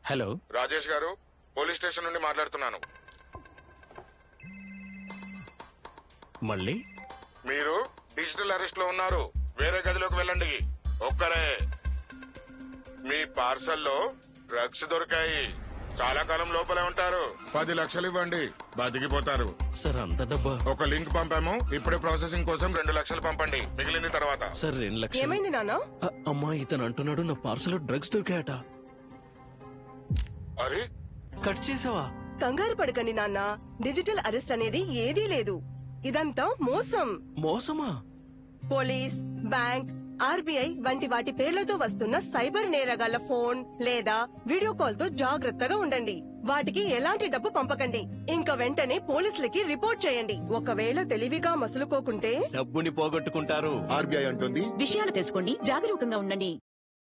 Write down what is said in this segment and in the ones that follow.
hello Rajesh గారు police station నుండి మాట్లాడుతున్నాను మళ్ళీ మీరు డిజిటల్ అరెస్ట్ లో ఉన్నారు వేరే గదిలోకి వెళ్ళండి ఒక్కరే మీ పార్సల్లో డ్రగ్స్ దొరికాయి చాలా కాలం లోపలే ఉంటారు పది లక్షలు ఇవ్వండి బతికిపోతారు సార్ అంత డబ్బా ఒక లింక్ పంపాము ఇప్పుడే ప్రాసెసింగ్ కోసం రెండు లక్షలు పంపండి మిగిలింది తర్వాత సార్ రెండు లక్షలు ఏమైంది నాన్న అ- అమ్మా ఇతను అంటున్నాడు నా పార్సల్ డ్రగ్స్ దొరికాయట అరే కట్ చేసావా కంగారు పడకండి నాన్న డిజిటల్ అరెస్ట్ అనేది ఏదీ లేదు ఇదంతా మోసం మోసమా పోలీస్ బ్యాంక్ ఆర్బీఐ వంటి వాటి పేర్లతో వస్తున్న సైబర్ నేరగాళ్ల ఫోన్ లేదా వీడియో కాల్ తో జాగ్రత్తగా ఉండండి వాటికి ఎలాంటి డబ్బు పంపకండి ఇంకా వెంటనే పోలీసులకి రిపోర్ట్ చేయండి ఒకవేళ తెలివిగా మసులుకోకుంటే డబ్బుని పోగొట్టుకుంటారు ఆర్బీఐ అంటుంది విషయాలు తెలుసుకోండి జాగరూకంగా ఉండండి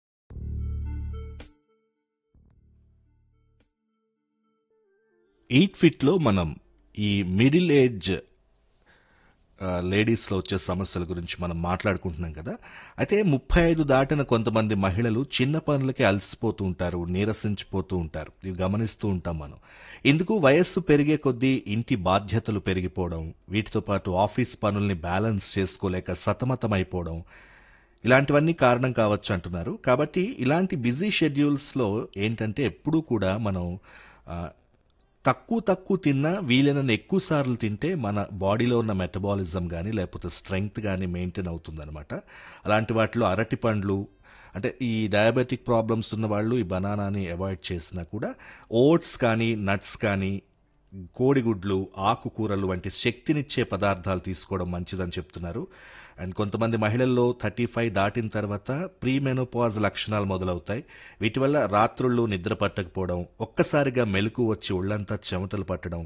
ఎయిట్ ఫిట్లో మనం ఈ మిడిల్ ఏజ్ ఆ, లేడీస్లో వచ్చే సమస్యల గురించి మనం మాట్లాడుకుంటున్నాం కదా అయితే ముప్పై ఐదు దాటిన కొంతమంది మహిళలు చిన్న పనులకి అలసిపోతూ ఉంటారు నీరసించిపోతూ ఉంటారు ఇవి గమనిస్తూ ఉంటాం మనం ఇందుకు వయస్సు పెరిగే కొద్దీ ఇంటి బాధ్యతలు పెరిగిపోవడం వీటితో పాటు ఆఫీస్ పనుల్ని బ్యాలెన్స్ చేసుకోలేక సతమతమైపోవడం ఇలాంటివన్నీ కారణం కావచ్చు అంటున్నారు కాబట్టి ఇలాంటి బిజీ షెడ్యూల్స్లో ఏంటంటే ఎప్పుడూ కూడా మనం ఆ, తక్కువ తక్కువ తిన్నా వీలైనన్ని ఎక్కువ సార్లు తింటే మన బాడీలో ఉన్న మెటబాలిజం కానీ లేకపోతే స్ట్రెంగ్త్ కానీ మెయింటైన్ అవుతుందన్నమాట అలాంటి వాటిలో అరటి పండ్లు అంటే ఈ డయాబెటిక్ ప్రాబ్లమ్స్ ఉన్న వాళ్ళు ఈ బనానాని అవాయిడ్ చేసినా కూడా ఓట్స్ కానీ నట్స్ కానీ కోడిగుడ్లు ఆకుకూరలు వంటి శక్తినిచ్చే పదార్థాలు తీసుకోవడం మంచిదని చెప్తున్నారు అండ్ కొంతమంది మహిళల్లో థర్టీ ఫైవ్ దాటిన తర్వాత ప్రీ మెనోపాజ్ లక్షణాలు మొదలవుతాయి వీటి వల్ల రాత్రుళ్ళు నిద్ర పట్టకపోవడం ఒక్కసారిగా మెలకు వచ్చి ఒళ్ళంతా చెమటలు పట్టడం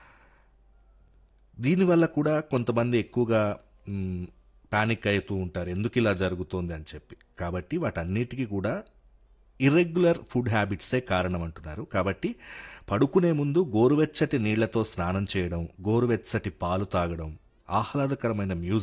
దీనివల్ల కూడా కొంతమంది ఎక్కువగా మ్, పానిక్ అవుతూ ఉంటారు ఎందుకు ఇలా జరుగుతోంది అని చెప్పి కాబట్టి వాటన్నిటికీ కూడా ఇర్రెగ్యులర్ ఫుడ్ హ్యాబిట్సే కారణం అంటున్నారు కాబట్టి పడుకునే ముందు గోరువెచ్చటి నీళ్లతో స్నానం చేయడం గోరువెచ్చటి పాలు తాగడం ఆహ్లాదకరమైన మ్యూజిక్